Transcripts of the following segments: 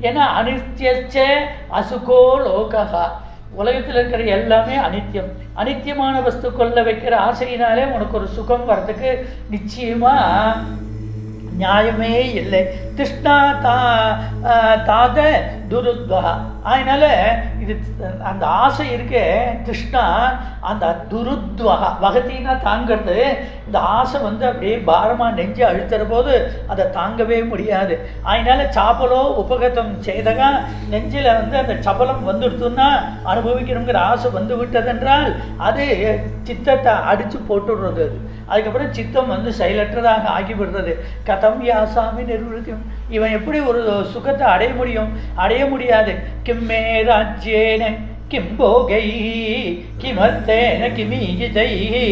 ஏன்னா அனித்யச்ச அசுகோ லோகா உலகத்தில் இருக்கிற எல்லாமே அனித்தியம் அனித்தியமான வஸ்துக்களில் வைக்கிற ஆசையினாலே உனக்கு ஒரு சுகம் வர்றதுக்கு நிச்சயமாக நியாயமே இல்லை கிருஷ்ணா தா ஆஹ் தாத துருத்வகா அதனால இது அந்த ஆசை இருக்க கிருஷ்ணா அந்த துருத்வகா வகத்தினா தாங்கிறது இந்த ஆசை வந்து அப்படியே பாரமாக நெஞ்சு அழுத்துற போது அதை தாங்கவே முடியாது அதனால சாப்பலோ உபகதம் செய்தகா நெஞ்சில் வந்து அந்த சபலம் வந்துடுத்துன்னா அனுபவிக்கணுங்கிற ஆசை வந்து விட்டதென்றால் அது சித்தத்தை அடித்து போட்டுடுறது அது அதுக்கப்புறம் சித்தம் வந்து செயலற்றதாக ஆகிவிடுறது கதம் யாசாமி நிர்வൃத்தியும் இவன் எப்படி ஒரு சுகத்தை அடைய முடியும் அடைய முடியாது கிம்மே ராஜ்யேன கிம் போகை கிமர்த்தேன கிமீஜிதை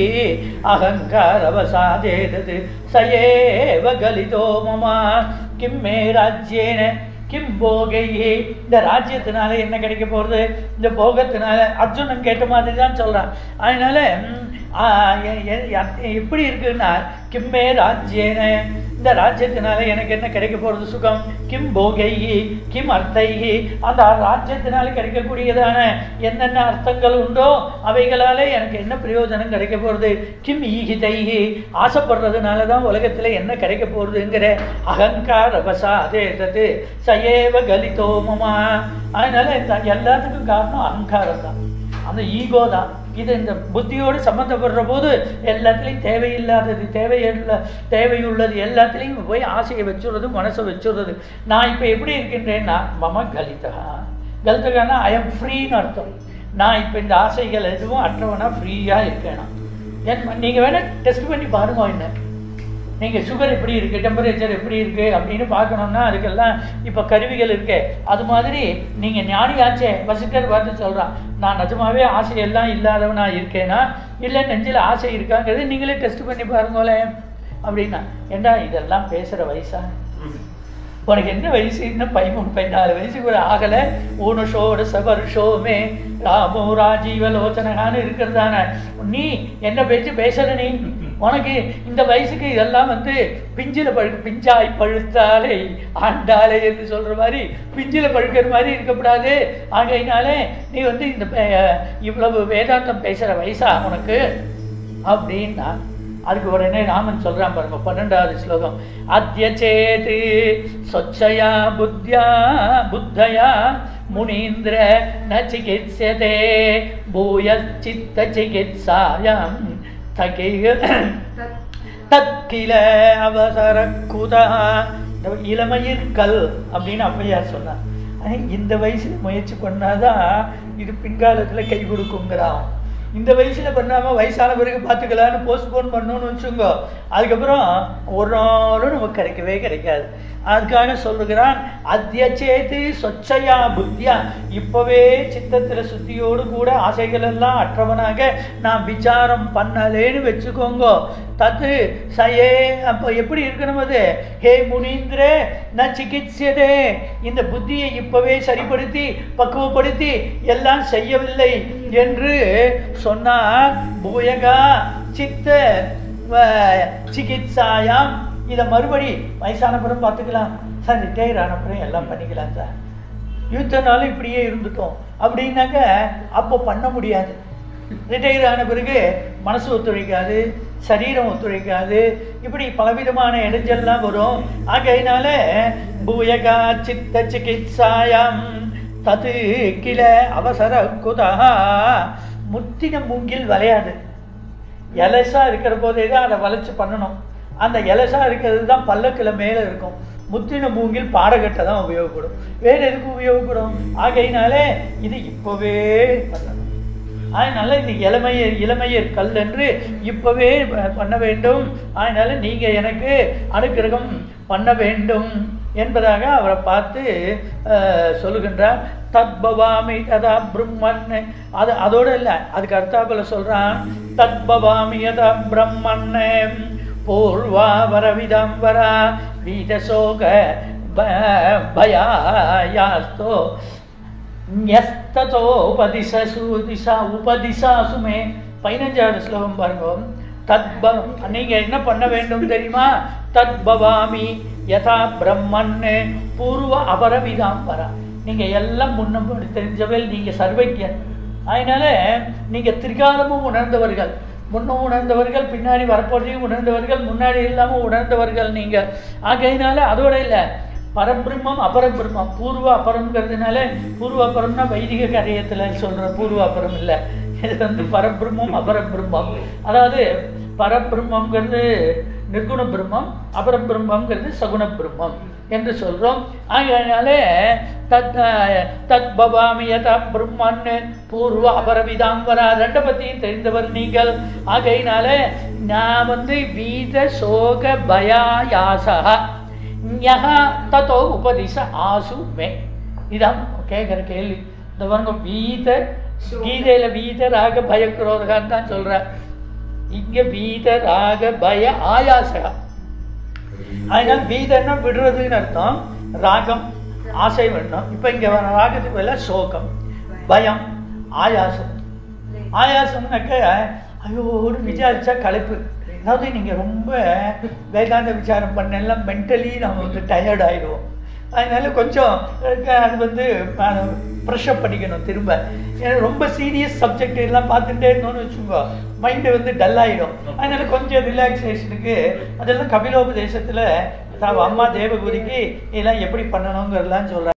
அகங்காரவசாதேதது சயேவ கலிதோ மமா கிம்மே ராஜ்யேன கிம் போகையே இந்த ராஜ்யத்தினால என்ன கிடைக்க போகிறது இந்த போகத்தினால அர்ஜுனன் கேட்ட மாதிரி தான் சொல்கிறான் அதனால ம், ஆ, எ- எ- எ- எப்படி இருக்குன்னா கிம்மே ராஜ்யேன இந்த ராஜ்யத்தினால எனக்கு என்ன கிடைக்க போகிறது சுகம் கிம் போகையி கிம் அர்த்தையி அந்த ராஜ்யத்தினால கிடைக்கக்கூடியதான என்னென்ன அர்த்தங்கள் உண்டோ அவைகளாலே எனக்கு என்ன பிரயோஜனம் கிடைக்க போகிறது கிம் ஈகிதையி ஆசைப்படுறதுனால தான் உலகத்தில் என்ன கிடைக்க போகிறதுங்கிற அகங்கார வசாதே தது சயேவ கலிதோ மமா அதனால இந்த எல்லாத்துக்கும் காரணம் அகங்காரம் தான் அந்த ஈகோ தான் இது இந்த புத்தியோடு சம்மந்தப்படுற போது எல்லாத்துலேயும் தேவையில்லாதது தேவையில்ல தேவையுள்ளது எல்லாத்துலேயும் போய் ஆசையை வச்சுடுறது மனசை வச்சுடுறது நான் இப்போ எப்படி இருக்கின்றேன்னா மம கலிதகா கலிதகானா ஐ எம் ஃப்ரீன்னு அர்த்தம் நான் இப்போ இந்த ஆசைகள் எதுவும் அற்றவனா ஃப்ரீயாக இருக்கேனா என் நீங்கள் வேணால் டெஸ்ட் பண்ணி பாருங்க என்ன நீங்கள் சுகர் எப்படி இருக்குது டெம்பரேச்சர் எப்படி இருக்குது அப்படின்னு பார்க்கணுன்னா அதுக்கெல்லாம் இப்போ கருவிகள் இருக்கே அது மாதிரி நீங்கள் ஞானியாச்சே வசிட்டர் பார்த்து சொல்கிறான் நான் நிஜமாவே ஆசையெல்லாம் இல்லாதவனா இருக்கேனா இல்லை நெஞ்சில் ஆசை இருக்காங்கிறது நீங்களே டெஸ்ட் பண்ணி பாருங்களேன் அப்படின்னா ஏண்டா இதெல்லாம் பேசுகிற வயசா உனக்கு என்ன வயசு இன்னும் பதிமூணு பதினாலு வயசு கூட ஆகலை ஊனுஷோட சபருஷோமே ராமோ ராஜீவலோச்சனகான்னு இருக்கிறதான நீ என்ன பேச்சு பேசுற நீ உனக்கு இந்த வயசுக்கு இதெல்லாம் வந்து பிஞ்சில் பழு பிஞ்சாய் பழுத்தாலே ஆண்டாலே என்று சொல்கிற மாதிரி பிஞ்சில் பழுக்கிற மாதிரி இருக்கக்கூடாது ஆகையினாலே நீ வந்து இந்த பே- இவ்வளவு வேதாந்தம் பேசுகிற வயசா உனக்கு அப்படின்னா அதுக்கு உடனே ராமன் சொல்றான் பாருங்க பன்னெண்டாவது ஸ்லோகம் அத்திய சேது சொச்சயா புத்தியா புத்தயா முனீந்திர ந சிகித்சதே பூய சித்த சிகித்சாயம் தகிய தக்கில அவசர குதா இளமயிர் கல் அப்படின்னு அப்பையார் சொன்னார் ஆனா, இந்த வயசுல முயற்சி பண்ணாதான் இது பின்காலத்துல கை கொடுக்குங்கிறான் இந்த வயசுல பண்ணாம வயசான பிறகு பார்த்துக்கலான்னு போஸ்ட்போன் பண்ணணும்னு வச்சுக்கோங்க அதுக்கப்புறம் ஒரு நாளும் நமக்கு கிடைக்கவே கிடைக்காது அதுக்காக சொல்லுகிறான் அத்தியச்சேது சொச்சையா புத்தியா இப்பவே சித்தத்துல சுத்தியோடு கூட ஆசைகள் எல்லாம் அற்றவனாக நான் விசாரம் பண்ணலேன்னு வச்சுக்கோங்க தத்து சயே அப்போ எப்படி இருக்கணும் அது ஹே முனீந்திரே ந சிகித்சதே இந்த புத்தியை இப்பவே சரிப்படுத்தி பக்குவப்படுத்தி எல்லாம் செய்யவில்லை என்று சொன்னார் பூயகா சித்த வ- சிகித்சாயாம் இதை மறுபடி வயசானப்புறம் பார்த்துக்கலாம் சார் ரிட்டையர் ஆனப்புறம் எல்லாம் பண்ணிக்கலாம் சார் யூத்தனாலும் இப்படியே இருந்துட்டோம் அப்படின்னாக்க அப்போ பண்ண முடியாது ரிட்டையர் ஆன பிறகு மனசு ஒத்துழைக்காது சரீரம் ஒத்துழைக்காது இப்படி பலவிதமான இடைஞ்சல்லாம் வரும் ஆகையினால பூயகா சித்த சிகித்சாயம் தது கில அவசர குதா முத்தின மூங்கில் வளையாது எலசா இருக்கிற போதே தான் அதை வளைச்சு பண்ணணும் அந்த எலசா இருக்கிறது தான் பல்லக்கில் மேலே இருக்கும் முத்தின மூங்கில் பாடகட்டை தான் உபயோகப்படும் வேறு எதுக்கு உபயோகப்படும் ஆகையினாலே இது இப்போவே பண்ணணும் அதனால இது இளமையர் இளமையர் கல் என்று இப்போவே ப- பண்ண வேண்டும் அதனால நீங்கள் எனக்கு அனுக்கிரகம் பண்ண வேண்டும் என்பதாக அவரை பார்த்து அஹ், சொல்லுகின்றார் தத்பவாமி ததா பிரம்மன் அது அதோடு இல்லை அதுக்கு அர்த்தாப்பில் சொல்கிறான் தத்பவாமி யதா பிரம்மன் பூர்வா வரவிதம்பரா வீதசோக ப- பயாயாஸ்தோ ஞஸ்ததோ உபதிசசு திசா உபதிசாசு மே பதினஞ்சாவது ஸ்லோகம் பாருங்க தத்ப நீங்கள் என்ன பண்ண வேண்டும் தெரியுமா தத் பவாமி யதா பிரம்மன் பூர்வ அபரவிதாம் வரா நீங்க எல்லாம் முன்னம்படி தெரிஞ்சவள் நீங்க சர்வஜன் அதனால நீங்க திரிகாலமும் உணர்ந்தவர்கள் முன்னும் உணர்ந்தவர்கள் பின்னாடி வரப்போதையும் உணர்ந்தவர்கள் முன்னாடி இல்லாமல் உணர்ந்தவர்கள் நீங்க ஆகையினால அதோட இல்லை பரபிரம்மம் அபரபிரம்மம் பூர்வ அபரம்ங்கிறதுனால பூர்வ அபரம்னா வைதிக கரையத்தில் சொல்ற பூர்வ அபரம் இல்லை இது வந்து பரபிரம்மம் அபரபிரம்மம் அதாவது பரபிரம்மங்கிறது நிர்குண பிரம்மம் அபரபிரம்மங்கிறது சகுண பிரம்மம் என்று சொல்றோம் ஆகையினாலே தத் தத் பவாமி யதா பிரம்மன் பூர்வ அபரவிதாம்பரா ரெண்டை பற்றியும் தெரிந்தவர் நீங்கள் ஆகையினாலே நான் வந்து வீத சோக பயாயாசா ஞஹா தத்தோ உபதிச ஆசு மே இதான் கேட்குற கேள்வி இந்த பாருங்க வீத கீதையில வீத ராக பயக்ரோதகான்னு தான் சொல்ற இங்க வீத ராக பய ஆயாசகா அதனால வீதன்னா விடுறதுன்னு அர்த்தம் ராகம் ஆசை வேணும் இப்போ இங்க வர ராகத்துக்கு பதிலா சோகம் பயம் ஆயாசம் ஆயாசம்னாக்க ஐயோன்னு விசாரிச்சா களைப்பு அதாவது நீங்கள் ரொம்ப வேதாந்த விசாரம் பண்ணெல்லாம் மென்டலி நம்ம வந்து டயர்ட் ஆயிடுவோம் அதனால கொஞ்சம் அஹ், அது வந்து ப்ரெஷ்அப் பண்ணிக்கணும் திரும்ப ஏன்னா ரொம்ப சீரியஸ் சப்ஜெக்ட் எல்லாம் பார்த்துட்டே இருந்தோம்னு வச்சுக்கோ மைண்டு வந்து டல் ஆகிடும் அதனால கொஞ்சம் ரிலாக்ஸேஷனுக்கு அதெல்லாம் கபிலோபதேசத்தில் அம்மா தேவகுதிக்கு இதெல்லாம் எப்படி பண்ணணுங்கிறதெல்லாம் சொல்கிறாங்க